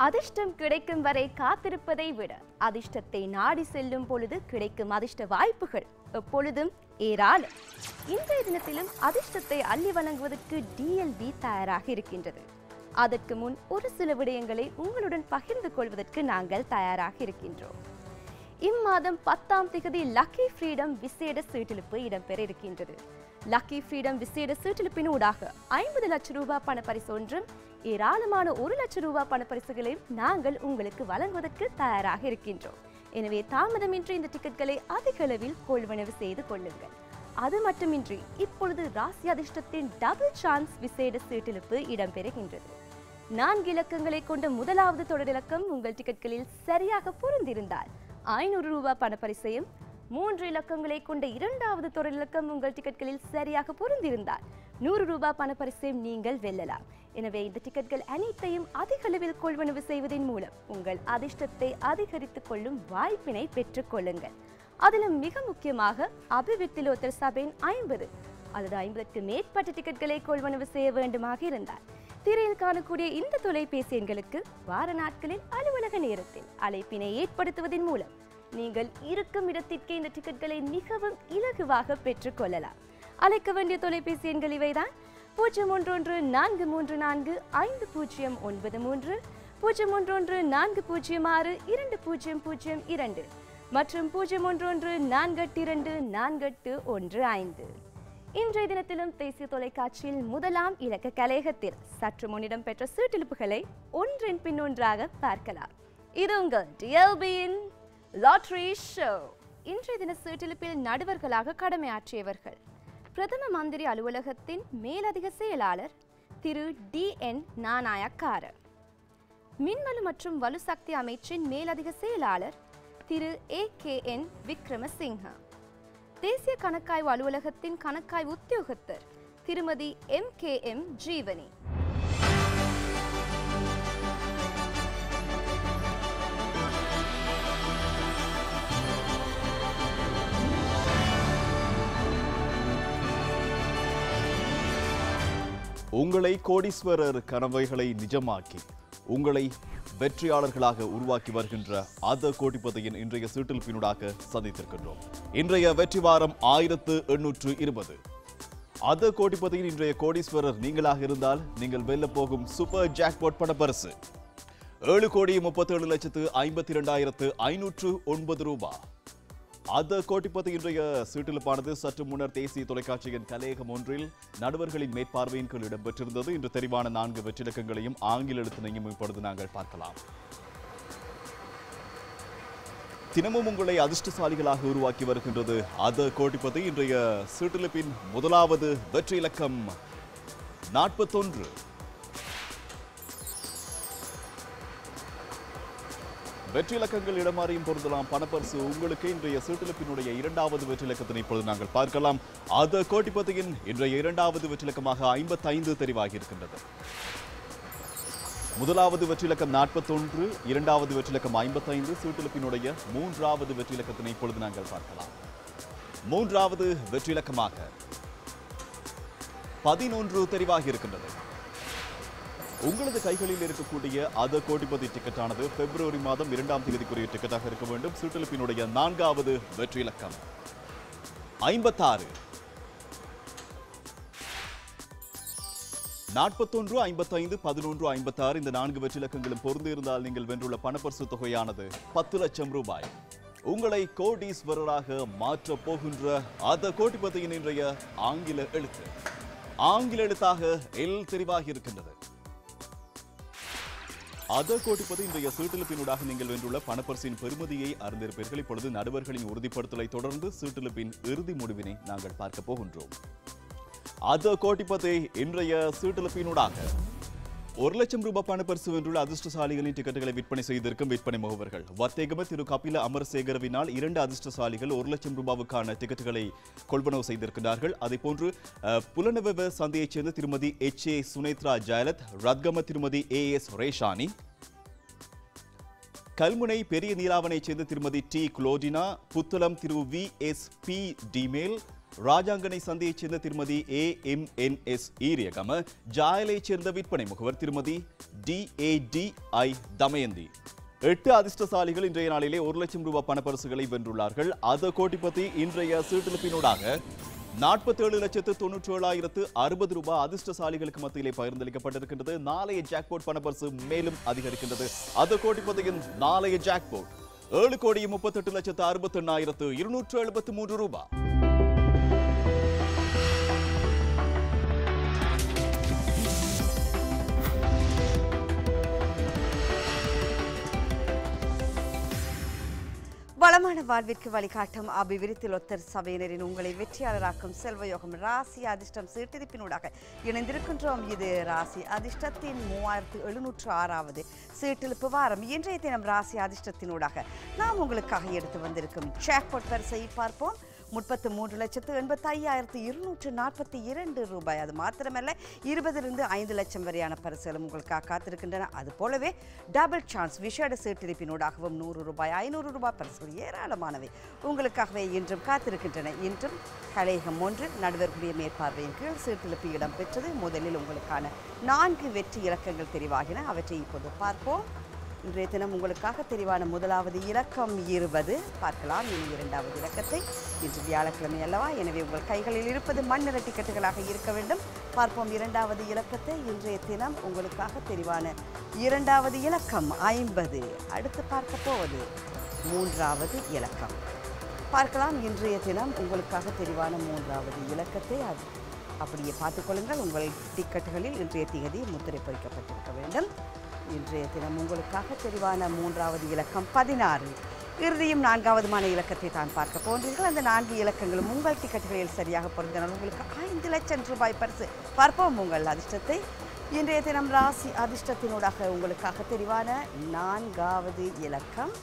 அதிர்ஷ்டம் கிடைக்கும் வரை காத்திருப்பதை விட அதிர்ஷ்டத்தை நாடி செல்லும் பொழுது கிடைக்கும் அதிர்ஷ்ட வாய்ப்புகள் எப்பொழுதும் ஏராளம் இன்றைய தினத்திலும் அதிர்ஷ்டத்தை அள்ளி வழங்குவதற்கு டிஎல்பி தயாராக இருக்கின்றது அதற்கு முன் ஒரு சில விடயங்களை உங்களுடன் பகிர்ந்து கொள்வதற்கு நாங்கள் தயாராக இருக்கின்றோம் இம்மாதம் பத்தாம் திகதி லக்கி ஃப்ரீடம் விசேட சீட்டிலிப்பு இடம்பெற இருக்கின்றது லக்கி ஃப்ரீடம் விசேட சீட்டிலிப்பின் ஊடாக ஐம்பது லட்சம் ரூபாய் பணப்பரிசு ஒன்றும் ஏராளமான ஒரு லட்சம் ரூபாய் பணப்பரிசுகளையும் நாங்கள் உங்களுக்கு வழங்குவதற்கு தயாராக இருக்கின்றோம் எனவே தாமதமின்றி இந்த டிக்கெட்களை அதிக அளவில் கொள்வனவு செய்து கொள்ளுங்கள் அது மட்டுமின்றி இப்பொழுது ராசி அதிர்ஷ்டத்தின் டபுள் சான்ஸ் விசேட சீட்டிலிப்பு இடம்பெறுகின்றது நான்கு இலக்கங்களை கொண்ட முதலாவது தொடரிலக்கம் உங்கள் டிக்கெட்களில் சரியாக பொருந்திருந்தால் ஐநூறு ரூபாய் பணப்பரிசையும் மூன்று இலக்கங்களை கொண்ட இரண்டாவது தொடரிலக்கம் உங்கள் டிக்கெட்களில் சரியாக பொருந்திருந்தால் நூறு ரூபாய் பணப்பரிசையும் நீங்கள் வெல்லலாம் எனவே இந்த டிக்கெட்கள் அனைத்தையும் அதிக அளவில் கொள்வனவு செய்வதன் மூலம் உங்கள் அதிர்ஷ்டத்தை அதிகரித்துக் கொள்ளும் வாய்ப்பினை பெற்றுக் கொள்ளுங்கள் அதிலும் மிக முக்கியமாக அபிவிருத்தி லோத்தர் சபையின் ஐம்பது அல்லது ஐம்பதுக்கு மேற்பட்ட டிக்கெட்களை கொள்வனவு செய்ய வேண்டுமாக இருந்தால் திரையில் காணக்கூடிய இந்த தொலைபேசி எண்களுக்கு வார நாட்களில் அலுவலக நேரத்தில் அழைப்பினை ஏற்படுத்துவதன் மூலம் நீங்கள் இருக்கும் இடத்திற்கு இந்த டிக்கெட்களை மிகவும் இலகுவாக பெற்றுக் கொள்ளலாம் அழைக்க வேண்டிய தொலைபேசி எண்கள் இவைதான் பூஜ்ஜியம் ஒன்று ஒன்று நான்கு மூன்று நான்கு ஐந்து பூஜ்ஜியம் ஒன்பது மூன்று பூஜ்ஜியம் ஒன்று ஒன்று நான்கு பூஜ்ஜியம் ஆறு இரண்டு பூஜ்ஜியம் பூஜ்ஜியம் இரண்டு மற்றும் பூஜ்ஜியம் ஒன்று ஒன்று நான்கு எட்டு இரண்டு நான்கு எட்டு ஒன்று ஐந்து இன்றைய தினத்திலும் தேசிய தொலைக்காட்சியில் முதலாம் இலக்க கலையகத்தில் சற்று முன்னிடம் பெற்ற சீட்டிலிப்புகளை ஒன்றின் பின் ஒன்றாக பார்க்கலாம் இது உங்கள் டிஎல்பியின் லாட்ரி ஷோ இன்றைய தின சீட்டிலிப்பில் நடுவர்களாக கடமையாற்றியவர்கள் பிரதம மந்திரி அலுவலகத்தின் மேலதிக செயலாளர் திரு டி என் நானாயக்காரர் மின்வலு மற்றும் வலுசக்தி அமைச்சின் மேலதிக செயலாளர் திரு ஏ கே என் விக்ரமசிங்க தேசிய கணக்காய்வு அலுவலகத்தின் கணக்காய்வு உத்தியோகத்தர் திருமதி எம் கே எம் ஜீவனி உங்களை கோடீஸ்வரர் கனவைகளை நிஜமாக்கி உங்களை வெற்றியாளர்களாக உருவாக்கி வருகின்ற அத கோடிபதியின் இன்றைய சீட்டில்பினூடாக சந்தித்திருக்கின்றோம் இன்றைய வெற்றி வாரம் ஆயிரத்து எண்ணூற்று இருபது அத கோடிபதியின் இன்றைய கோடீஸ்வரர் நீங்களாக இருந்தால் நீங்கள் வெல்ல போகும் சூப்பர் ஜாக்பாட் பண பரிசு ஏழு கோடி முப்பத்தேழு லட்சத்து ஐம்பத்தி இரண்டாயிரத்து ஐநூற்று ஒன்பது ரூபாய் அத கோட்டிப்பத்து இன்றைய சீட்டிலுப்பானது சற்று முன்னர் தேசிய தொலைக்காட்சியின் கலையகம் ஒன்றில் நடுவர்களின் மேற்பார்வையின் கீழ் இடம்பெற்றிருந்தது இன்று தெரிவான நான்கு வெற்றிலக்கங்களையும் ஆங்கில எழுத்தினையும் இப்பொழுது நாங்கள் பார்க்கலாம் தினமும் உங்களை அதிர்ஷ்டசாலிகளாக உருவாக்கி வருகின்றது அத கோட்டிப்பது இன்றைய சீட்டிலிப்பின் முதலாவது வெற்றி இலக்கம் நாற்பத்தொன்று வெற்றி இலக்கங்கள் இடமாறியும் பொருந்தலாம் பணப்பரிசு உங்களுக்கு இன்றைய சீட்டிலப்பினுடைய இரண்டாவது வெற்றி இலக்கத்தினை இப்பொழுது நாங்கள் பார்க்கலாம் அது கோட்டிப்பதியின் இன்றைய இரண்டாவது வெற்றிலக்கமாக ஐம்பத்தைந்து தெரிவாகி இருக்கின்றது முதலாவது வெற்றிலக்கம் நாற்பத்தொன்று இரண்டாவது வெற்றிலக்கம் ஐம்பத்தைந்து சீட்டிலப்பினுடைய மூன்றாவது வெற்றிலக்கத்தினை இப்பொழுது நாங்கள் பார்க்கலாம் மூன்றாவது வெற்றிலக்கமாக பதினொன்று தெரிவாகி இருக்கின்றது உங்களது கைகளில் இருக்கக்கூடிய அத கோடிபதி டிக்கெட்டானது பிப்ரவரி மாதம் இரண்டாம் தேதிக்குரிய டிக்கெட்டாக இருக்க வேண்டும் சுற்றிலிப்பினுடைய நான்காவது வெற்றி இலக்கம் ஐம்பத்தாறு நாற்பத்தொன்று ஐம்பத்தைந்து பதினொன்று ஐம்பத்தாறு இந்த நான்கு வெற்றி இலக்கங்களும் பொருந்து இருந்தால் நீங்கள் வென்றுள்ள பணப்பரிசு தொகையானது பத்து லட்சம் ரூபாய் உங்களை கோடீஸ்வரராக மாற்றப் போகின்ற அத கோடிபதியின் இன்றைய ஆங்கில எழுத்து ஆங்கில எழுத்தாக எல் தெரிவாகி இருக்கின்றது அத கோட்டிப்பது இன்றைய சீட்டிலிப்பினூடாக நீங்கள் வென்றுள்ள பணப்பரிசின் பெறுமதியை அறிந்திருப்பீர்கள் இப்பொழுது நடுவர்களின் உறுதிப்படுத்தலை தொடர்ந்து சீட்டிலிப்பின் இறுதி முடிவினை நாங்கள் பார்க்க போகின்றோம் அத கோட்டிப்பதை இன்றைய சீட்டிலிப்பினூடாக ஒரு லட்சம் ரூபாய் பணப்பரிசு வென்றுள்ள அதிர்ஷ்டசாலிகளின் டிக்கெட்டுகளை விற்பனை செய்திருக்கும் விற்பனை முகவர்கள் வர்த்தேகம திரு கபில அமரசேகரவினால் இரண்டு அதிர்ஷ்டசாலிகள் ஒரு லட்சம் ரூபாவுக்கான டிக்கெட்டுகளை கொள்வனவு செய்திருக்கிறார்கள் அதே போன்று அஹ், புலனவெவ சந்தையைச் சேர்ந்த திருமதி எச் ஏ சுனேத்ரா ஜயலத் ரத்கம திருமதி ஏ எஸ் ரேஷானி கல்முனை பெரிய நீலாவணையைச் சேர்ந்த திருமதி டி குளோடினா புத்தளம் திரு V S P Demel Rajanganaya சந்தையைச் சேர்ந்த திருமதி ஏ எம் என் எஸ் ஈரியகம ஜாயலைச் சேர்ந்த விற்பனை முகவர் திருமதி D A D I Damayanthi எட்டு அதிர்ஷ்டசாலிகள் இன்றைய நாளிலே ஒரு லட்சம் ரூபாய் பணப்பரிசுகளை வென்றுள்ளார்கள் அது கோட்டிப்பத்தி இன்றைய சீட்டிழப்பினூடாக நாற்பத்தேழு லட்சத்து தொண்ணூற்றி ஏழாயிரத்து அறுபது ரூபாய் அதிர்ஷ்டசாலிகளுக்கு மத்தியிலே பகிர்ந்தளிக்கப்பட்டிருக்கின்றது நாளைய ஜாக்போட் பணப்பரிசு மேலும் அதிகரிக்கின்றது அது கோட்டிப்பத்தியின் நாளைய ஜாக்போட் ஏழு கோடி முப்பத்தெட்டு லட்சத்து அறுபத்தி எண்ணாயிரத்து இருநூற்று எழுபத்து மூன்று ரூபாய் வளமான வாழ்விற்கு வழிகாட்டும் அபிவிருத்தி லொத்தர் சபையினரின் உங்களை வெற்றியாளராக்கும் செல்வயோகம் ராசி அதிர்ஷ்டம் சீட்டிருப்பினூடாக இணைந்திருக்கின்றோம் இது ராசி அதிர்ஷ்டத்தின் மூவாயிரத்து எழுநூற்று ஆறாவது சீட்டிழுப்பு வாரம் இன்றைய தினம் ராசி அதிர்ஷ்டத்தினூடாக நாம் உங்களுக்காக எடுத்து வந்திருக்கும் ஜாக்பாட் பரிசை பார்ப்போம் முப்பத்து மூன்று லட்சத்து எண்பத்தி ஐயாயிரத்து இருநூற்று நாற்பத்தி இரண்டு ரூபாய் அது மாத்திரமல்ல இருபதிலிருந்து ஐந்து லட்சம் வரையான பரிசுகளும் உங்களுக்காக காத்திருக்கின்றன அது போலவே டபுள் சான்ஸ் விஷேட சீட்டிருப்பினூடாகவும் நூறு ரூபாய் ஐநூறு ரூபாய் பரிசுகள் ஏராளமானவை உங்களுக்காகவே இன்றும் காத்திருக்கின்றன இன்றும் கலையகம் ஒன்று நடுவர்களுடைய மேற்பார்வையின் கீழ் சீட்டிழப்பு இடம்பெற்றது முதலில் உங்களுக்கான நான்கு வெற்றி இலக்கங்கள் தெரிவாகின அவற்றை இப்போது பார்ப்போம் இன்றைய தினம் உங்களுக்காக தெரிவான முதலாவது இலக்கம் இருபது பார்க்கலாம் இனி இரண்டாவது இலக்கத்தை இன்று வியாழக்கிழமை அல்லவா எனவே உங்கள் கைகளில் இருப்பது மண்ணிற டிக்கெட்டுகளாக இருக்க வேண்டும் பார்ப்போம் இரண்டாவது இலக்கத்தை இன்றைய தினம் உங்களுக்காக தெரிவான இரண்டாவது இலக்கம் ஐம்பது அடுத்து பார்க்க போவது மூன்றாவது இலக்கம் பார்க்கலாம் இன்றைய தினம் உங்களுக்காக தெரிவான மூன்றாவது இலக்கத்தை அது அப்படியே பார்த்துக்கொள்ளுங்கள் உங்கள் டிக்கெட்டுகளில் இன்றைய தேதி முத்திரை பொறிக்கப்பட்டிருக்க வேண்டும் இன்றைய தினம் உங்களுக்காக தெரிவான மூன்றாவது இலக்கம் பதினாறு இறுதியும் நான்காவதுமான இலக்கத்தை தான் பார்க்க போன்றீர்கள் அந்த நான்கு இலக்கங்களும் உங்கள் டிக்கெட்டுகளில் சரியாக பொருந்தினால் உங்களுக்கு ஐந்து லட்சம் ரூபாய் பரிசு பார்ப்போம் உங்கள் அதிர்ஷ்டத்தை இன்றைய தினம் ராசி அதிர்ஷ்டத்தினூடாக உங்களுக்காக தெரிவான நான்காவது இலக்கம்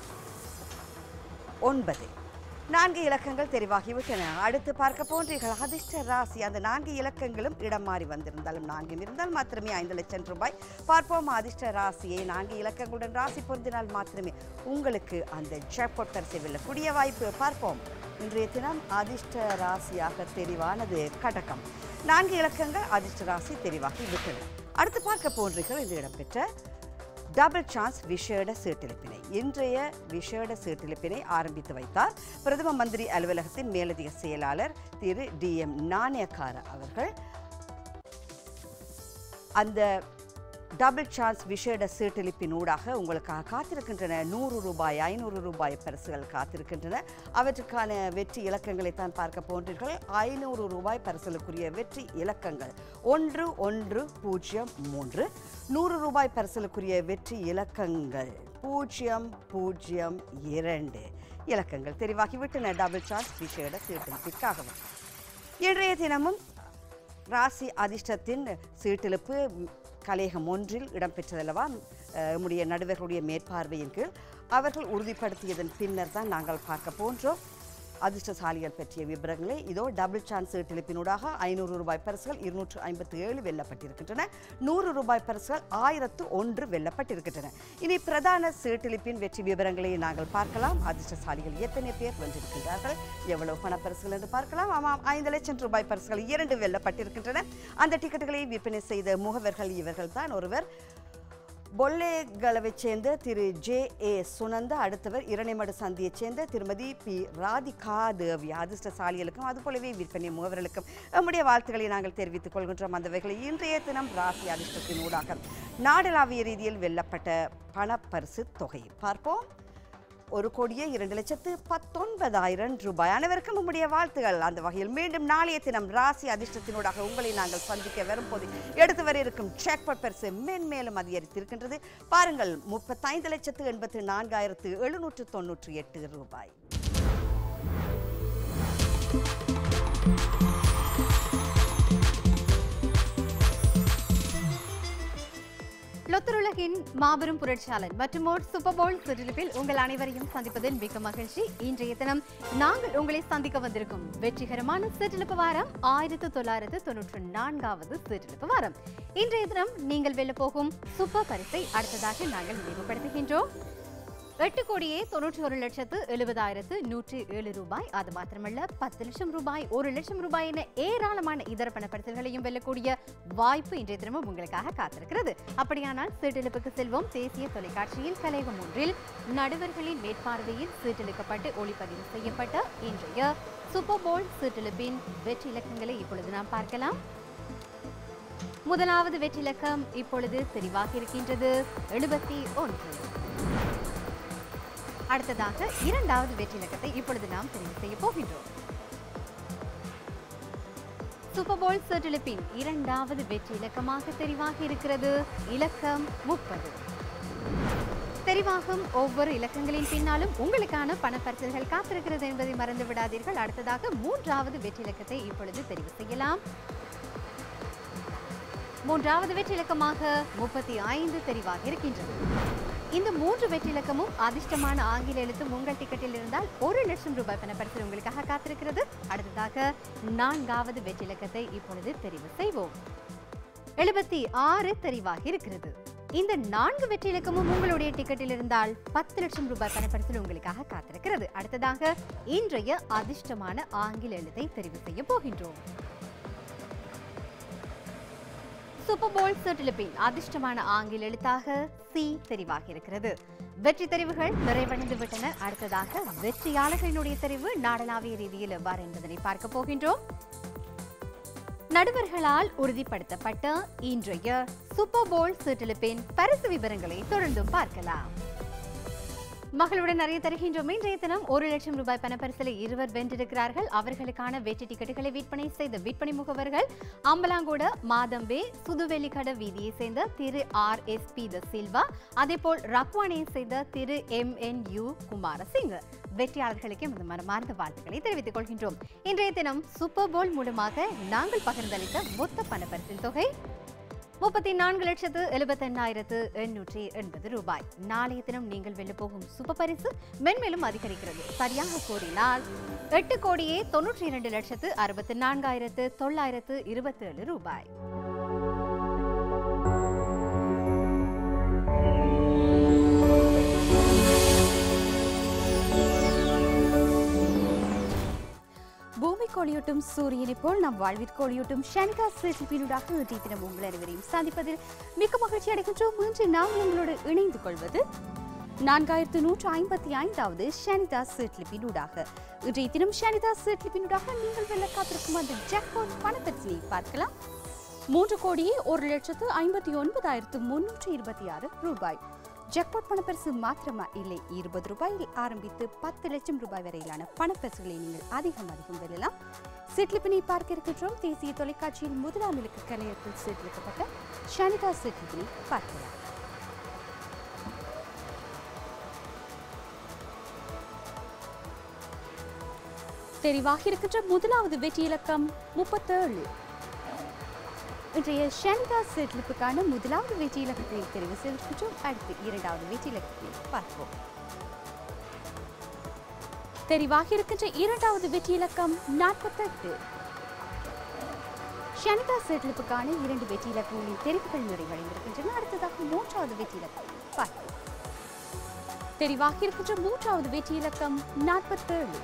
ஒன்பது நான்கு இலக்கங்கள் தெரிவாகிவிட்டன அடுத்து பார்க்க போன்றீர்கள் அதிர்ஷ்ட ராசி அந்த நான்கு இலக்கங்களும் இடம் மாறி வந்திருந்தாலும் நான்கு இருந்தால் மாத்திரமே ஐந்து லட்சம் ரூபாய் பார்ப்போம் அதிர்ஷ்ட ராசியை நான்கு இலக்கங்களுடன் ராசி பொருந்தினால் மாத்திரமே உங்களுக்கு அந்த ஜாக்பாட் பரிசை வெல்லக்கூடிய வாய்ப்பு பார்ப்போம் இன்றைய தினம் அதிர்ஷ்ட ராசியாக தெரிவானது கடகம் நான்கு இலக்கங்கள் அதிர்ஷ்ட ராசி தெரிவாகி விட்டன அடுத்து பார்க்க போன்றீர்கள் இது இடம்பெற்ற டபுள் சான்ஸ் விஷேட சீட்டிலிப்பினை இன்றைய விஷேட சீட்டிலிப்பினை ஆரம்பித்து வைத்தார் பிரதம மந்திரி அலுவலகத்தின் மேலதிக செயலாளர் திரு டி எம் நாணயக்கார அவர்கள் அந்த டபுள் சான்ஸ் விஷேட சீட்டிலிப்பின் ஊடாக உங்களுக்காக காத்திருக்கின்றன நூறு ரூபாய் ஐநூறு ரூபாய் பரிசுகள் காத்திருக்கின்றன அவற்றுக்கான வெற்றி இலக்கங்களை தான் பார்க்க போன்றீர்கள் ஐநூறு ரூபாய் பரிசுகளுக்குரிய வெற்றி இலக்கங்கள் ஒன்று ஒன்று பூஜ்ஜியம் மூன்று நூறு ரூபாய் பரிசுகளுக்குரிய வெற்றி இலக்கங்கள் பூஜ்ஜியம் பூஜ்ஜியம் இரண்டு இலக்கங்கள் தெரிவாகிவிட்டன டபுள் சான்ஸ் விஷேட சீட்டிலிப்பிற்காகவும் இன்றைய தினமும் ராசி அதிர்ஷ்டத்தின் சீட்டிழுப்பு ம், கலையகம் ஒன்றில் இடம்பெற்றதல்லவா அஹ், நம்முடைய நடுவர்களுடைய மேற்பார்வையின் கீழ் அவர்கள் உறுதிப்படுத்தியதன் பின்னர் தான் நாங்கள் பார்க்க போன்றோம் அதிர்ஷ்டசாலிகள் பற்றிய விவரங்களை இதோ டபுள் சான்ஸ் சீட்டிழுப்பினூடாக ஐநூறு ரூபாய் பரிசுகள் இருநூற்று ஐம்பத்தி ஏழு வெல்லப்பட்டிருக்கின்றன நூறு ரூபாய் பரிசுகள் ஆயிரத்து ஒன்று வெல்லப்பட்டிருக்கின்றன இனி பிரதான சீட்டிழிப்பின் வெற்றி விவரங்களை நாங்கள் பார்க்கலாம் அதிர்ஷ்டசாலிகள் எத்தனை பேர் வென்றிருக்கின்றார்கள் எவ்வளவு பண பரிசுகள் என்று பார்க்கலாம் ஆமாம் ஐந்து லட்சம் ரூபாய் பரிசுகள் இரண்டு வெல்லப்பட்டிருக்கின்றன அந்த டிக்கெட்டுகளை விற்பனை செய்த முகவர்கள் இவர்கள் தான் ஒருவர் பொல்லேகலவைச் சேர்ந்த திரு ஜே ஏ சுனந்த அடுத்தவர் இரணைமடு சந்தியைச் சேர்ந்த திருமதி பி ராதிகா தேவி அதிர்ஷ்டசாலிகளுக்கும் அதுபோலவே விற்பனை முகவர்களுக்கும் நம்முடைய வாழ்த்துக்களை நாங்கள் தெரிவித்துக் கொள்கின்றோம் அந்த வகையில் இன்றைய தினம் ராசி அதிர்ஷ்டத்தின் ஊடாக நாடளாவிய ரீதியில் வெல்லப்பட்ட பணப்பரிசு தொகை பார்ப்போம் ஒரு கோடியே இரண்டு லட்சத்து பத்தொன்பதாயிரம் ரூபாய் அனைவருக்கும் நம்முடைய வாழ்த்துகள் அந்த வகையில் மீண்டும் நாளைய தினம் ராசி அதிர்ஷ்டத்தினூடாக உங்களை நாங்கள் சந்திக்க வரும்போது எடுத்து வர இருக்கும் ஜாக்பாட் பரிசு மென்மேலும் அதிகரித்திருக்கின்றது பாருங்கள் முப்பத்தைந்து லட்சத்து எண்பத்து நான்காயிரத்து எழுநூற்று தொன்னூற்றி எட்டு ரூபாய் லொத்தருலகின் மாபெரும் புரட்சியாளன் மற்றும் ஓர் சூப்பர் பவுல் சுற்றிலிப்பில் உங்கள் அனைவரையும் சந்திப்பதில் மிக்க மகிழ்ச்சி இன்றைய தினம் நாங்கள் உங்களை சந்திக்க வந்திருக்கும் வெற்றிகரமான சிற்றிழப்பு வாரம் ஆயிரத்து தொள்ளாயிரத்து தொன்னூற்று நான்காவது சிற்றிழப்பு வாரம் இன்றைய தினம் நீங்கள் வெல்ல போகும் சூப்பர் பரிசை அடுத்ததாக நாங்கள் நினைவுபடுத்துகின்றோம் எட்டு கோடியே தொன்னூற்றி ஒரு லட்சத்து எழுபதாயிரத்து நூற்றி ஏழு ரூபாய் அது மாத்திரமல்ல பத்து லட்சம் ரூபாய் ஒரு லட்சம் ரூபாய் என ஏராளமான இதர பணப்படுத்தல்களையும் வெல்லக்கூடிய வாய்ப்பு இன்றைய தினமும் உங்களுக்காக காத்திருக்கிறது அப்படியானால் சீட்டெழுப்புக்கு செல்வோம் தேசிய தொலைக்காட்சியில் கலைகம் ஒன்றில் நடுவர்களின் மேற்பார்வையில் சீட்டெழுக்கப்பட்டு ஒளிப்பதிவு செய்யப்பட்ட இன்றைய சூப்பர் போல் சீட்டெழுப்பின் வெற்றி இலக்கங்களை இப்பொழுது நாம் பார்க்கலாம் முதலாவது வெற்றி இலக்கம் இப்பொழுது தெரிவாக இருக்கின்றது எழுபத்தி ஒன்று அடுத்ததாக இரண்டாவது வெற்றி இலக்கத்தை இப்பொழுது நாம் தெரிவு செய்ய போகின்றோம் சூப்பர் போல் சர்டிலிப்பின் இரண்டாவது வெற்றி இலக்கமாக தெரிவாக இருக்கிறது இலக்கம் முப்பது தெரிவாகும் ஒவ்வொரு இலக்கங்களின் பின்னாலும் உங்களுக்கான பணப்பரிசல்கள் காத்திருக்கிறது என்பதை மறந்து விடாதீர்கள் அடுத்ததாக மூன்றாவது வெற்றி இலக்கத்தை இப்பொழுது தெரிவு செய்யலாம் மூன்றாவது வெற்றி இலக்கமாக முப்பத்தி ஐந்து தெரிவாக இருக்கின்றது இந்த மூன்று வெற்றி இலக்கமும் அதிர்ஷ்டமான ஆங்கில எழுத்தும் உங்கள் டிக்கெட்டில் இருந்தால் ஒரு லட்சம் ரூபாய் பணப்பரிசு உங்களுக்காக காத்திருக்கிறது அடுத்ததாக நான்காவது வெற்றி இலக்கத்தை இப்பொழுது தெரிவு செய்வோம் எழுபத்தி ஆறு தெரிவாக இருக்கிறது இந்த நான்கு வெற்றி இலக்கமும் உங்களுடைய டிக்கெட்டில் இருந்தால் பத்து லட்சம் ரூபாய் பணப்பரிசில் உங்களுக்காக காத்திருக்கிறது அடுத்ததாக இன்றைய அதிர்ஷ்டமான ஆங்கில எழுத்தை தெரிவு செய்ய போகின்றோம் சூப்பர் போல் சர்டிலிப்பின் அதிர்ஷ்டமான ஆங்கில எழுத்தாக சி தெரிவாக இருக்கிறது வெற்றி தெரிவுகள் நிறைவடைந்து விட்டன அடுத்ததாக வெற்றியாளர்களினுடைய தெரிவு நாடளாவிய ரீதியில் எவ்வாறு என்பதனை பார்க்க போகின்றோம் நடுவர்களால் உறுதிப்படுத்தப்பட்ட இன்றைய சூப்பர் போல் சீட்டெழுப்பின் பரிசு விவரங்களை தொடர்ந்தும் பார்க்கலாம் மகளுடன் நிறைய தருகின்றோம் இன்றைய தினம் ஒரு லட்சம் ரூபாய் பணப்பரிசலை இருவர் வென்றிருக்கிறார்கள் அவர்களுக்கான வெற்றி டிக்கெட்டுகளை விற்பனை செய்த விற்பனை முகவர்கள் அம்பலாங்கூட மாதம்பே சுதுவெளிக்கட வீதியை சேர்ந்த திரு R S P De Silva அதேபோல் ரக்வானியை சேர்ந்த திரு எம் என் யு குமாரசிங் வெற்றியாளர்களுக்கு எமது மனமார்ந்த வாழ்த்துக்களை தெரிவித்துக் கொள்கின்றோம் இன்றைய தினம் சூப்பர் போல் மூலமாக நாங்கள் பகிர்ந்தளித்த மொத்த பணப்பரிசில் தொகை முப்பத்தி நான்கு லட்சத்து எழுபத்தெண்ணாயிரத்து எண்ணூற்றி எண்பது ரூபாய் நாளைய தினம் நீங்கள் வெல்ல போகும் சுப பரிசு மென்மேலும் அதிகரிக்கிறது சரியாக கூறினால் எட்டு கோடியே தொன்னூற்றி இரண்டு லட்சத்து அறுபத்தி நான்காயிரத்து தொள்ளாயிரத்து இருபத்தேழு ரூபாய் பூமிக்கு ஒளியூட்டும் சூரியனை போல் நம் வாழ்விற்கு ஒளியூட்டும் ஷனிகா சிற்பினூடாக இன்றைய தினம் உங்கள் அனைவரையும் சந்திப்பதில் மிக்க மகிழ்ச்சி அடைகின்றோம் இன்று நாம் உங்களோடு இணைந்து கொள்வது நான்காயிரத்து நூற்று ஐம்பத்தி ஐந்தாவது ஷனிதா சிற்லிப்பினூடாக இன்றைய தினம் ஷனிதா சிற்லிப்பினூடாக நீங்கள் வெல்ல காத்திருக்கும் அந்த ஜாக்பாட் பணப்பரிசினை பார்க்கலாம் மூன்று கோடியே ஒரு லட்சத்து ஐம்பத்தி ஒன்பதாயிரத்து முன்னூற்று இருபத்தி ஆறு ரூபாய் ஜாக்பாட் பணப்பரிசு மாத்திரமா இல்லை இருபது ரூபாயில் ஆரம்பித்து பத்து லட்சம் ரூபாய் வரையிலான பணப்பரிசுகளை நீங்கள் அதிகம் அதிகம் வெல்லலாம் சிட்லிப்பினை பார்க்க இருக்கின்றோம் தேசிய தொலைக்காட்சியில் முதலாம் இலக்கு கலையத்தில் சீர்திருத்தப்பட்ட ஷனிதா சிட்லிப்பினை பார்க்கலாம் தெரிவாக இருக்கின்ற முதலாவது வெற்றி இலக்கம் முப்பத்தேழு இன்றைய ஷனிதா சிட்லிப்புக்கான முதலாவது வெற்றி இலக்கத்தை தெரிவு செய்கின்றோம் அடுத்து இரண்டாவது வெற்றி இலக்கத்தை பார்ப்போம் தெரிவாக இருக்கின்ற இரண்டாவது வெற்றி இலக்கம் நாற்பத்தெட்டு ஷனிதா செட்லிப்புக்கான இரண்டு வெற்றி இலக்கங்களின் தெரிவுகள் நிறைவடைந்திருக்கின்றன அடுத்ததாக மூன்றாவது வெற்றி இலக்கம் பார்ப்போம் தெரிவாக இருக்கின்ற மூன்றாவது வெற்றி இலக்கம் நாற்பத்தேழு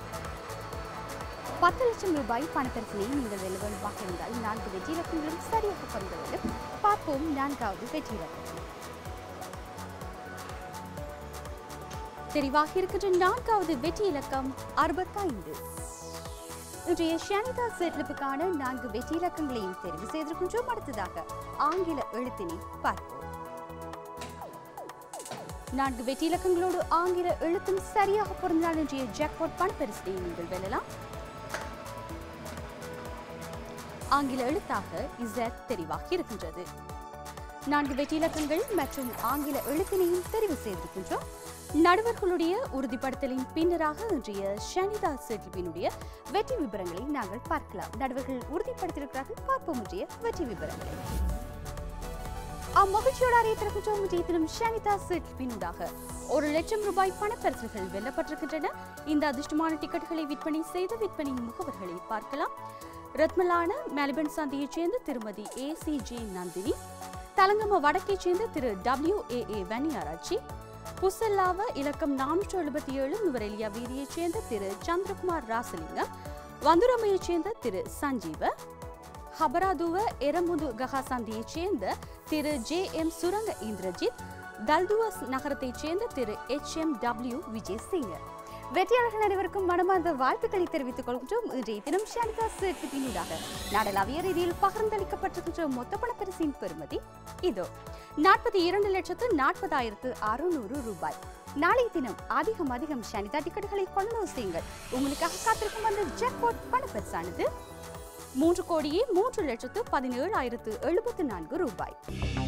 பத்து லட்சம் ரூபாய் பணப்பரிசனை நீங்கள் வெல்ல வேண்டுமாக இருந்தால் நான்கு வெற்றி இலக்கங்களும் சரியாக பறிக்க வேண்டும் பார்ப்போம் நான்காவது வெற்றி இலக்கம் தெரிவாக இருக்கின்ற நான்காவது வெற்றி இலக்கம் அறுபத்தைந்து இன்றைய ஷனிதா செட்லிப்புக்கான நான்கு வெற்றி இலக்கங்களையும் தெரிவு செய்திருக்கின்றோம் அடுத்ததாக ஆங்கில எழுத்தினை பார்ப்போம் நான்கு வெற்றி இலக்கங்களோடு ஆங்கில எழுத்தும் சரியாக பொருந்தினால் இன்றைய ஜாக்பாட் பணப்பரிசினை நீங்கள் வெல்லலாம் ஆங்கில எழுத்தாக இசட் தெரிவாக இருக்கின்றது நான்கு வெற்றி இலக்கங்கள் மற்றும் ஆங்கில எழுத்தினையும் தெரிவு செய்திருக்கின்றோம் நடுவர்களுடைய உறுதிப்படுத்தலின் பின்னராக இன்றைய ஷனிதா செட்டிப்பினுடைய வெற்றி விவரங்களை நாங்கள் பார்க்கலாம் நடுவர்கள் உறுதிப்படுத்தியிருக்கிறார்கள் பார்ப்போம் இன்றைய வெற்றி விவரங்களை அம்மகிழ்ச்சியோடு அறியத்திருக்கின்றோம் இன்றைய தினம் ஷனிதா செட்டிப்பினூடாக ஒரு லட்சம் ரூபாய் பணப்பரிசுகள் வெல்லப்பட்டிருக்கின்றன இந்த அதிர்ஷ்டமான டிக்கெட்டுகளை விற்பனை செய்த விற்பனை முகவர்களை பார்க்கலாம் ரத்மலான மெல்பர்ன் சந்தையைச் சேர்ந்த திருமதி A C J Nandini Thalangama வடக்கைச் சேர்ந்த திரு டபிள்யூ ஏ ஏ வன்னியாராச்சி புசல்லாவ இலக்கம் நானூற்று எழுபத்தி ஏழு நுவரெலியா வீதியைச் சேர்ந்த திரு சந்திரகுமார் ராசலிங்கம் வந்துரமையைச் சேர்ந்த திரு சஞ்சீவ ஹபராதுவ எரமுது ககாசந்தியைச் சேர்ந்த திரு ஜே எம் சுரங்க இந்திரஜித் தல்துவஸ் நகரத்தைச் சேர்ந்த திரு H M W Vijay Singer வெற்றியாளர்கள் அனைவருக்கும் மனமார்ந்த வாழ்த்துக்களை தெரிவித்துக் கொள்கின்றோம் இன்றைய தினம் ஷானிகா சேர்த்தினூடாக நாடளாவிய ரீதியில் பகிர்ந்தளிக்கப்பட்டிருக்கின்ற மொத்த பணப்பரிசின் பெறுமதி இதோ நாற்பத்தி இரண்டு லட்சத்து நாற்பதாயிரத்து அறுநூறு ரூபாய் நாளைய தினம் அதிகம் அதிகம் ஷானிதா டிக்கெட்டுகளை கொள்ளவு செய்யுங்கள் உங்களுக்காக காத்திருக்கும் அந்த ஜாக்பாட் பணப்பரிசானது மூன்று கோடியே மூன்று லட்சத்து பதினேழாயிரத்து எழுபத்து நான்கு ரூபாய்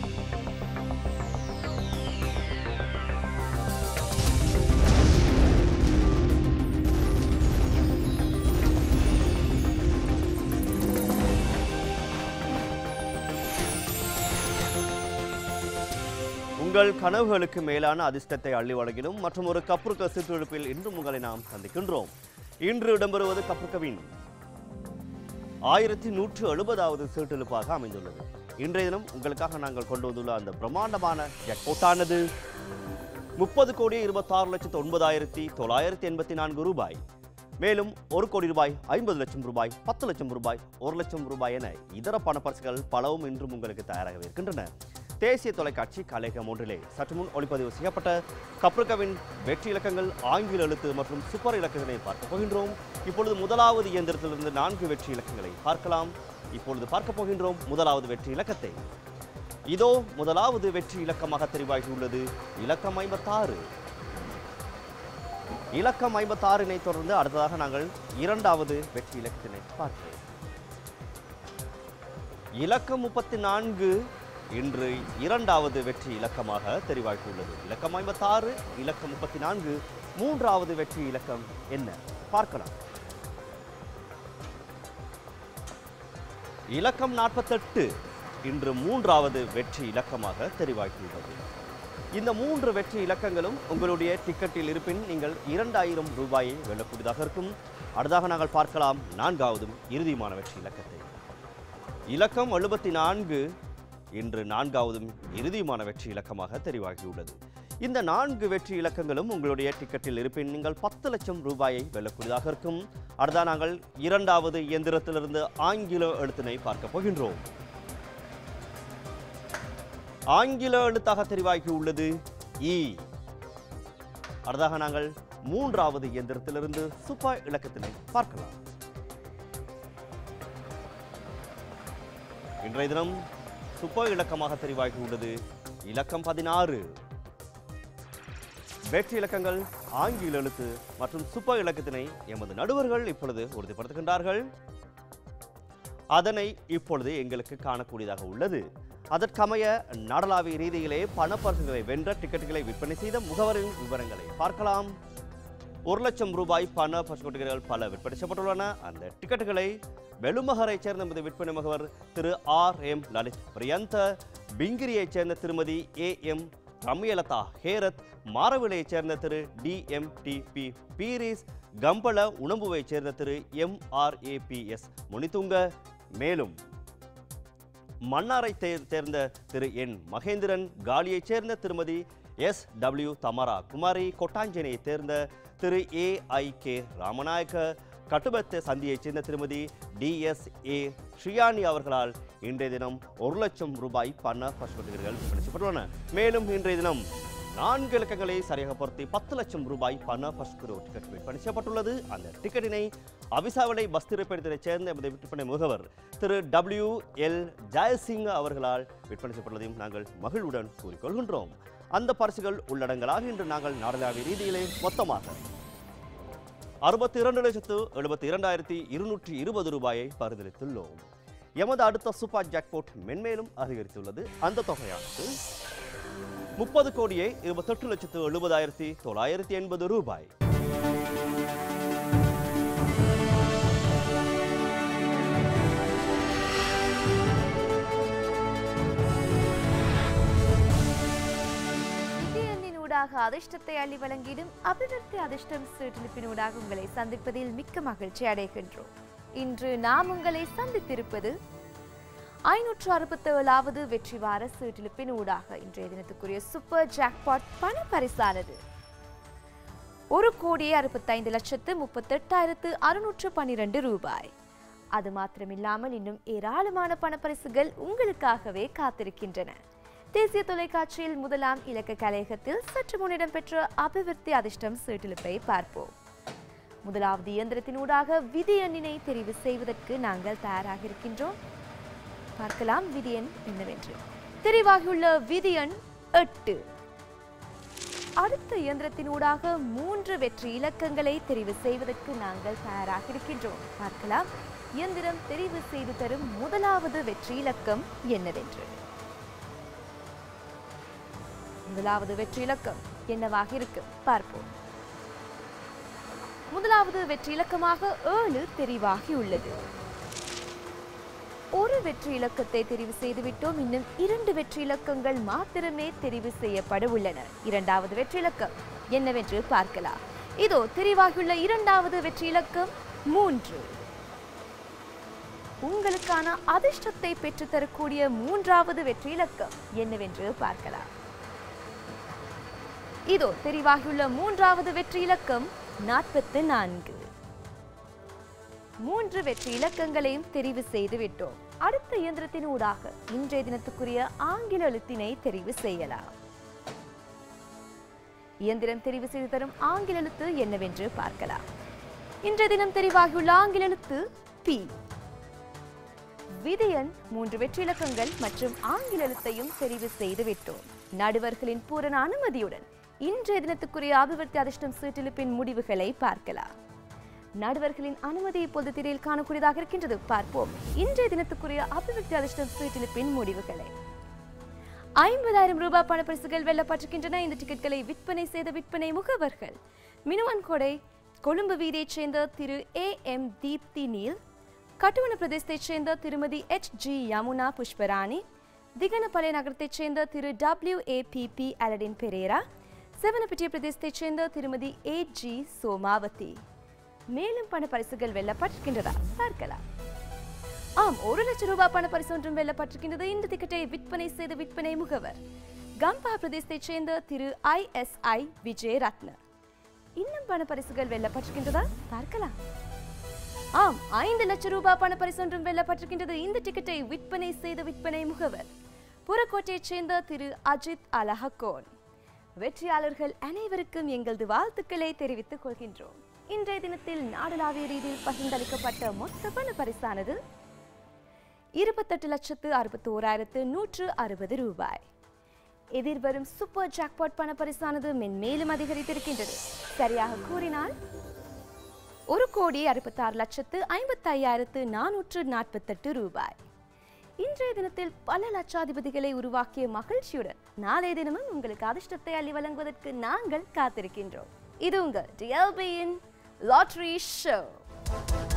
உங்கள் கனவுகளுக்கு மேலான அதிர்ஷ்டத்தை அள்ளி வழங்கிடும் மற்றும் ஒரு கப்ருக்க சிற்றெழுப்பில் இன்றும் உங்களை நாம் சந்திக்கின்றோம் இன்று இடம்பெறுவது கப்ருக்கவின் ஆயிரத்தி நூற்று எழுபதாவது சீட்டெழுப்பாக அமைந்துள்ளது இன்றைய தினம் உங்களுக்காக நாங்கள் கொண்டு வந்துள்ள அந்த பிரம்மாண்டமான ஜாக்பாட்டானது முப்பது கோடி இருபத்தாறு லட்சத்து ஒன்பதாயிரத்தி தொள்ளாயிரத்தி எண்பத்தி நான்கு ரூபாய் மேலும் ஒரு கோடி ரூபாய் ஐம்பது லட்சம் ரூபாய் பத்து லட்சம் ரூபாய் ஒரு லட்சம் ரூபாய் என இதர பணப்பரிசுகள் பலவும் இன்றும் உங்களுக்கு தயாராகவே இருக்கின்றன தேசிய தொலைக்காட்சி கலையகம் ஒன்றிலே சற்று முன் ஒளிப்பதிவு செய்யப்பட்ட கப்ருக்கவின் வெற்றி இலக்கங்கள் ஆங்கில எழுத்து மற்றும் சூப்பர் இலக்கங்களை பார்க்க போகின்றோம் இப்பொழுது முதலாவது இயந்திரத்திலிருந்து நான்கு வெற்றி இலக்கங்களை பார்க்கலாம் இப்பொழுது பார்க்க போகின்றோம் முதலாவது வெற்றி இலக்கத்தை இதோ முதலாவது வெற்றி இலக்கமாக தெரிவாகியுள்ளது இலக்கம் ஐம்பத்தாறு இலக்கம் ஐம்பத்தாறினை தொடர்ந்து அடுத்ததாக நாங்கள் இரண்டாவது வெற்றி இலக்கத்தினை பார்க்கிறோம் இலக்கம் முப்பத்தி நான்கு இன்று இரண்டாவது வெற்றி இலக்கமாக தெரிவாகியுள்ளது இலக்கம் ஐம்பத்தாறு இலக்கம் முப்பத்தி நான்கு மூன்றாவது வெற்றி இலக்கம் என்ன பார்க்கலாம் இலக்கம் நாற்பத்தெட்டு இன்று மூன்றாவது வெற்றி இலக்கமாக தெரிவாகியுள்ளது இந்த மூன்று வெற்றி இலக்கங்களும் உங்களுடைய டிக்கெட்டில் இருப்பின் நீங்கள் இரண்டாயிரம் ரூபாயை வெல்லக்கூடியதாக இருக்கும் அடுத்ததாக நாங்கள் பார்க்கலாம் நான்காவதும் இறுதியுமான வெற்றி இலக்கத்தை இலக்கம் எழுபத்தி நான்கு இன்று நான்காவதும் இறுதியுமான வெற்றி இலக்கமாக தெரிவாகியுள்ளது இந்த நான்கு வெற்றி இலக்கங்களும் உங்களுடைய டிக்கெட்டில் இருப்பின் நீங்கள் பத்து லட்சம் ரூபாயை வெல்லக்கூடியதாக இருக்கும் அடுத்தா நாங்கள் இரண்டாவது இயந்திரத்திலிருந்து ஆங்கில எழுத்தினை பார்க்க போகின்றோம் ஆங்கில எழுத்தாக தெரிவாகியுள்ளது இ அடுத்ததாக நாங்கள் மூன்றாவது இயந்திரத்திலிருந்து சூப்பர் இலக்கத்தினை பார்க்கலாம் இன்றைய தினம் சூப்பர் இலக்கமாக தெரிவாகியுள்ளது இலக்கம் பதினாறு வெற்றி இலக்கங்கள் ஆங்கில எழுத்து மற்றும் சூப்பர் இலக்கத்தினை எமது நடுவர்கள் இப்பொழுது உறுதிப்படுத்துகின்றார்கள் அதனை இப்பொழுது எங்களுக்கு காணக்கூடியதாக உள்ளது அதற்கமைய நாடளாவிய ரீதியிலே பணப்பரிசுகளை வென்ற டிக்கெட்டுகளை விற்பனை செய்த முகவரின் விவரங்களை பார்க்கலாம் ஒரு லட்சம் ரூபாய் பண பரிசுகள் பல விற்பனை செய்யப்பட்டுள்ளன அந்த டிக்கெட்டுகளை வெளுமகரைச் சேர்ந்த நமது விற்பனை முகவர் திரு ஆர் எம் லலித் பிரியந்த பிங்கிரியைச் சேர்ந்த திருமதி ஏ எம் ரம்யலதா ஹேரத் மாரவிலையைச் சேர்ந்த திரு D M D P Peiris கம்பள உணம்புவைச் சேர்ந்த திரு M R A P S Munitunga மேலும் மன்னாரை தே- சேர்ந்த திரு என் மகேந்திரன் காலியைச் சேர்ந்த திருமதி எஸ் டபிள்யூ தமரா குமாரி கொட்டாஞ்சேனையைச் சேர்ந்த திரு ஏ ஐ கே ராமநாயக்க கட்டுபத்த சந்தியைச் சேர்ந்த திருமதி டி எஸ் ஏ ஷியானி அவர்களால் இன்றைய தினம் ஒரு லட்சம் ரூபாய் பண பசுபதிகள் விற்பனை மேலும் இன்றைய தினம் நான்கு இலக்கங்களை சரியாக பொருத்தி பத்து லட்சம் ரூபாய் பண பசுக்குரு டிக்கெட் விற்பனை செய்யப்பட்டுள்ளது அந்த டிக்கெட்டினை அவிசாவளை பஸ் திரைப்படத்தினைச் சேர்ந்த எமது விற்பனை முகவர் திரு டபிள்யூ எல் ஜெயசிங் அவர்களால் விற்பனை செய்யப்பட்டுள்ளதையும் நாங்கள் மகிழ்வுடன் கூறிக்கொள்கின்றோம் அந்த பரிசுகள் உள்ளடங்கலாக இன்று நாங்கள் நாடளாவிய ரீதியிலே மொத்தமாக அறுபத்தி இரண்டு லட்சத்து எழுபத்தி இரண்டாயிரத்தி இருநூற்றி இருபது ரூபாயை பரிந்துரைத்துள்ளோம் எமது அடுத்த சூப்பர் ஜாக்பாட் மென்மேலும் அதிகரித்துள்ளது அந்த தொகையானது முப்பது கோடியே இருபத்தெட்டு லட்சத்து எழுபதாயிரத்தி தொள்ளாயிரத்தி எண்பது ரூபாய் விஜயனின் ஊடாக அதிர்ஷ்டத்தை அள்ளி வழங்கிடும் அபிவிருத்தி அதிர்ஷ்டம் சீட்டெழுப்பினூடாக உங்களை சந்திப்பதில் மிக்க மகிழ்ச்சி அடைகின்றோம் இன்று நாம் உங்களை சந்தித்திருப்பது ஐநூற்று அறுபத்தி ஏழாவது வெற்றி வார சீட்டிலிப்பின் ஊடாக இன்றைய தினத்துக்குரிய சூப்பர் ஜாக்பாட் பண பரிசானது ஒரு கோடியே அறுபத்தைந்து லட்சத்து முப்பத்தெட்டாயிரத்து அறுநூற்று பன்னிரண்டு ரூபாய் அது மாத்திரமில்லாமல் இன்னும் ஏராளமான பணப்பரிசுகள் உங்களுக்காகவே காத்திருக்கின்றன தேசிய தொலைக்காட்சியில் முதலாம் இலக்க கலையகத்தில் சற்று முன்னிடம் பெற்ற அபிவிருத்தி அதிர்ஷ்டம் சீட்டிலிப்பை பார்ப்போம் முதலாவது இயந்திரத்தினூடாக விதி எண்ணினை தெரிவு செய்வதற்கு நாங்கள் தயாராக இருக்கின்றோம் பார்க்கலாம் விதி எண் என்னவென்று தெரிவாகியுள்ள விதி எண் எட்டு அடுத்த இயந்திரத்தினூடாக மூன்று வெற்றி இலக்கங்களை தெரிவு செய்வதற்கு நாங்கள் தயாராக இருக்கின்றோம் பார்க்கலாம் இயந்திரம் தெரிவு செய்து தரும் முதலாவது வெற்றி இலக்கம் என்னவென்று முதலாவது வெற்றி இலக்கம் என்னவாக இருக்கும் பார்ப்போம் முதலாவது வெற்றி இலக்கமாக ஏழு தெரிவாகி உள்ளது ஒரு வெற்றி இலக்கத்தை தெரிவு செய்துவிட்டோம் இன்னும் இரண்டு வெற்றி இலக்கங்கள் மாத்திரமே தெரிவு செய்யப்பட உள்ளன இரண்டாவது வெற்றி இலக்கம் என்னவென்று பார்க்கலாம் இதோ தெரிவாகியுள்ள இரண்டாவது வெற்றி இலக்கம் மூன்று உங்களுக்கான அதிர்ஷ்டத்தை பெற்றுத்தரக்கூடிய மூன்றாவது வெற்றி இலக்கம் என்னவென்று பார்க்கலாம் இதோ தெரிவாகியுள்ள மூன்றாவது வெற்றி இலக்கம் நாற்பத்து நான்கு மூன்று வெற்றி இலக்கங்களையும் தெரிவு செய்து விட்டோம் அடுத்த இயந்திரத்தின் ஊடாக இன்றைய தினத்துக்குரிய ஆங்கில எழுத்தினை தெரிவு செய்யலாம் இயந்திரம் தெரிவு செய்து தரும் ஆங்கில எழுத்து என்னவென்று பார்க்கலாம் இன்றைய தினம் தெரிவாகியுள்ள ஆங்கில எழுத்து பி விதியன் மூன்று வெற்றி இலக்கங்கள் மற்றும் ஆங்கில எழுத்தையும் தெரிவு செய்து விட்டோம் நடுவர்களின் பூரண அனுமதியுடன் இன்றைய தினத்துக்குரிய அபிவிருத்தி அதிர்ஷ்டம் சீட்டிலிப்பின் முடிவுகளை பார்க்கலாம் நடுவர்களின் அனுமதி இப்போது திரையில் காணக்கூடியதாக இருக்கின்றது பார்ப்போம் இன்றைய தினத்துக்குரிய அபிவிருத்தி அதிர்ஷ்டம் சீட்டிலிப்பின் முடிவுகளை ஐம்பதாயிரம் ரூபாய் பணப்பரிசுகள் வெல்லப்பட்டிருக்கின்றன இந்த டிக்கெட்களை விற்பனை செய்த விற்பனை முகவர்கள் மினுவன் கொடை கொழும்பு வீதியைச் சேர்ந்த திரு ஏ எம் தீப்தி நீல் கட்டுவன பிரதேசத்தைச் சேர்ந்த திருமதி எச் ஜி யமுனா புஷ்பராணி திகனபலை நகரத்தைச் சேர்ந்த திரு W A P P Aladdin Perera Sewanapitiya பிரதேசத்தைச் சேர்ந்த திருமதி ஏ ஜி சோமாவதி மேலும் பண பரிசுகள் வெல்லப்பட்டிருக்கின்றதா பார்க்கலாம் ஆம் ஒரு லட்சம் ரூபாய் பண பரிசு ஒன்றும் வெல்லப்பட்டிருக்கின்றது இந்த டிக்கெட்டை விற்பனை செய்த விற்பனை முகவர் கம்பா பிரதேசத்தைச் சேர்ந்த திரு ஐ எஸ் ஐ விஜய் ரத்ன இன்னும் பண பரிசுகள் வெல்லப்பட்டிருக்கின்றதா பார்க்கலாம் ஆம் ஐந்து லட்சம் ரூபாய் பண பரிசு ஒன்றும் வெல்லப்பட்டிருக்கின்றது இந்த டிக்கெட்டை விற்பனை செய்த விற்பனை முகவர் புறக்கோட்டையைச் சேர்ந்த திரு அஜித் அலஹகோன் வெற்றியாளர்கள் அனைவருக்கும் எங்களது வாழ்த்துக்களை தெரிவித்துக் கொள்கின்றோம் இன்றைய தினத்தில் நாடளாவிய ரீதியில் பகிர்ந்தளிக்கப்பட்ட மொத்த பண பரிசானது இருபத்தெட்டு லட்சத்து அறுபத்தி ஓராயிரத்து நூற்று அறுபது ரூபாய் எதிர்வரும் சூப்பர் ஜாக்பாட் பண பரிசானது மென்மேலும் அதிகரித்திருக்கின்றது சரியாக கூறினால் ஒரு கோடி அறுபத்தாறு லட்சத்து ஐம்பத்தி ஐயாயிரத்து நானூற்று நாற்பத்தெட்டு ரூபாய் இன்றைய தினத்தில் பல லட்சாதிபதிகளை உருவாக்கிய மகிழ்ச்சியுடன் நாளைய தினமும் உங்களுக்கு அதிர்ஷ்டத்தை அள்ளி வழங்குவதற்கு நாங்கள் காத்திருக்கின்றோம் இது உங்கள் டிஎல்பியின் லாட்ரி ஷோ